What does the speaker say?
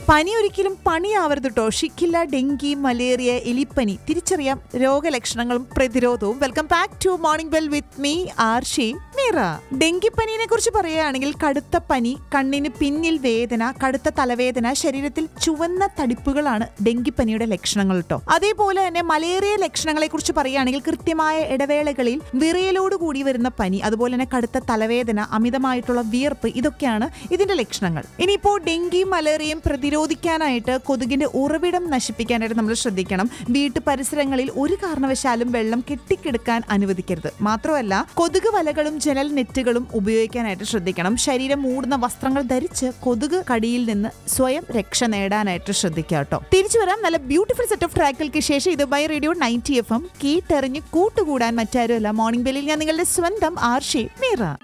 പനി ഒരിക്കലും പണിയാവരുത് കേട്ടോ ഷിക്കില്ല ഡെങ്കി മലേറിയ എലിപ്പനി തിരിച്ചറിയാം രോഗലക്ഷണങ്ങളും പ്രതിരോധവും welcome back to morning bell with me Arshi Meera ഡെങ്കിപ്പനിയെ കുറിച്ച് പറയുകയാണെങ്കിൽ കടുത്ത പനി കണ്ണിന് പിന്നിൽ വേദന കടുത്ത തലവേദന ശരീരത്തിൽ ചുവന്ന തടിപ്പുകളാണ് ഡെങ്കിപ്പനിയുടെ ലക്ഷണങ്ങൾ കേട്ടോ അതേപോലെ തന്നെ മലേറിയ ലക്ഷണങ്ങളെ കുറിച്ച് പറയുകയാണെങ്കിൽ കൃത്യമായ ഇടവേളകളിൽ വിറയലോട് കൂടി വരുന്ന പനി അതുപോലെ തന്നെ കടുത്ത തലവേദന അമിതമായിട്ടുള്ള വിയർപ്പ് ഇതൊക്കെയാണ് ഇതിന്റെ ലക്ഷണങ്ങൾ ഇനിയിപ്പോ ഡെങ്കി മലേറിയയും പ്രതിരോധിക്കാനായിട്ട് കൊതുകിന്റെ ഉറവിടം നശിപ്പിക്കാനായിട്ട് നമ്മൾ ശ്രദ്ധിക്കണം വീട്ടു പരിസരങ്ങളിൽ ഒരു കാരണവശാലും വെള്ളം കെട്ടിക്കിടക്കാൻ അനുവദിക്കരുത് മാത്രമല്ല കൊതുക് വലകളും ജനൽ നെറ്റുകളും ഉപയോഗിക്കാനായിട്ട് ശ്രദ്ധിക്കണം ശരീരം മൂടുന്ന വസ്ത്രങ്ങൾ ധരിച്ച് കൊതുക് കടിയിൽ നിന്ന് സ്വയം രക്ഷ നേടാനായിട്ട് ശ്രദ്ധിക്കുക കേട്ടോ തിരിച്ചു വരാം നല്ല ബ്യൂട്ടിഫുൾ സെറ്റ് ഓഫ് ട്രാക്കുകൾക്ക് ശേഷം ഇത് by radio ninety F M കേട്ടെറിഞ്ഞ് കൂട്ടുകൂടാൻ മറ്റാരുമല്ല മോർണിംഗ് ബെല്ലിൽ ഞാൻ നിങ്ങളുടെ സ്വന്തം ആർഷി മീറ